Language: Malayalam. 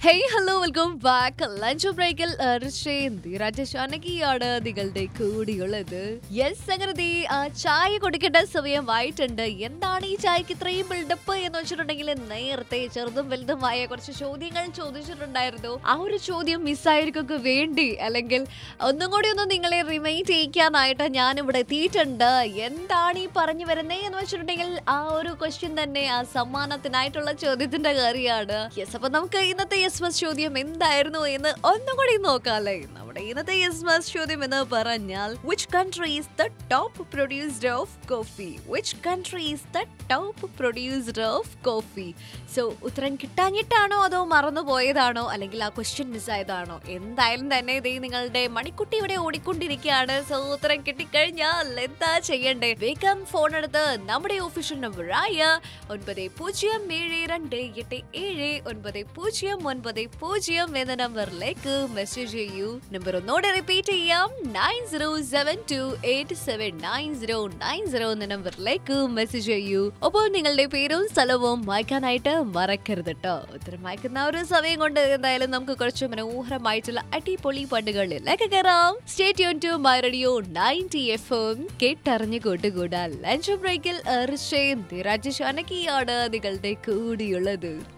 hey hello welcome back lunch ബ്രേക്കിൽ രാജശാനകിയാണ് നിങ്ങളുടെ കൂടിയുള്ളത് യെസ് അങ്ങനെ ദേ, ആ, ചായ കുടിക്കേണ്ട സമയമായിട്ടുണ്ട് എന്താണ് ഈ ചായക്ക് ഇത്രയും ബിൽഡപ്പ് എന്ന് വെച്ചിട്ടുണ്ടെങ്കിൽ നേരത്തെ ചെറുതും വലുതുമായ കുറച്ച് ചോദ്യങ്ങൾ ചോദിച്ചിട്ടുണ്ടായിരുന്നു ആ ഒരു ചോദ്യം മിസ്സായിരിക്കൊക്കെ വേണ്ടി അല്ലെങ്കിൽ ഒന്നും കൂടി ഒന്ന് നിങ്ങളെ റിമൈൻഡ് ചെയ്യിക്കാനായിട്ട് ഞാൻ ഇവിടെ എത്തിയിട്ടുണ്ട് എന്താണ് ഈ പറഞ്ഞു വരുന്നേ എന്ന് വെച്ചിട്ടുണ്ടെങ്കിൽ ആ ഒരു ക്വസ്റ്റ്യൻ തന്നെ ആ സമ്മാനത്തിനായിട്ടുള്ള ചോദ്യത്തിന്റെ കാര്യമാണ് യെസ് അപ്പൊ നമുക്ക് ഇന്നത്തെ യെസ് മസ് ചോദ്യം എന്തായിരുന്നു എന്ന് ഒന്നും കൂടി നോക്കാല്ലേ നമ്മുടെ ഇന്നത്തെ യെസ് മസ് ചോദ്യം എന്ന് പറഞ്ഞാൽ which country is the top producer of coffee which country is the top producer of coffee so ഉത്തരം കിട്ടാഞ്ഞിട്ടാണോ അതോ മറന്നു പോയതാണോ അല്ലെങ്കിൽ ആ ക്വസ്റ്റ്യൻ മിസ്സായതാണോ എന്തായാലും തന്നെ ഇത് നിങ്ങളുടെ മണിക്കുട്ടി ഇവിടെ ഓടിക്കൊണ്ടിരിക്കുകയാണ് സോ ഉത്തരം കിട്ടിക്കഴിഞ്ഞാൽ എന്താ ചെയ്യണ്ടേ വേഗം ഫോൺ എടുത്ത് നമ്മുടെ ഒഫീഷ്യൽ നമ്പറായ ഒൻപത് പൂജ്യം ഏഴ് രണ്ട് എട്ട് ഏഴ് ഒൻപത് പൂജ്യം ഒൻപത് പൂജ്യം എന്ന നമ്പറിലേക്ക് മെസ്സേജ് ചെയ്യൂ നമ്പർ ഒന്നോടെ റിപ്പീറ്റ് ചെയ്യാം nine zero seven two eight seven nine zero nine zero എന്ന നമ്പറിലേക്ക് മെസ്സേജ് ചെയ്യൂ ഒപ്പം നിങ്ങളുടെ പേരും സ്ഥലവും വായിക്കാനായിട്ട് മറക്കരുത് കേട്ടോ ഉത്തരം വായിക്കുന്ന ആ ഒരു സമയം കൊണ്ട് എന്തായാലും നമുക്ക് കുറച്ച് മനോഹരമായിട്ടുള്ള അടിപൊളി പാട്ടുകളിലേക്ക് കയറാം stay tune to my radio ninety F M കേട്ടറിഞ്ഞു കൂട്ടുകൂടാ ലഞ്ച് ബ്രേക്കിൽ രാജശാനകിയാണ് നിങ്ങളുടെ കൂടിയുള്ളത്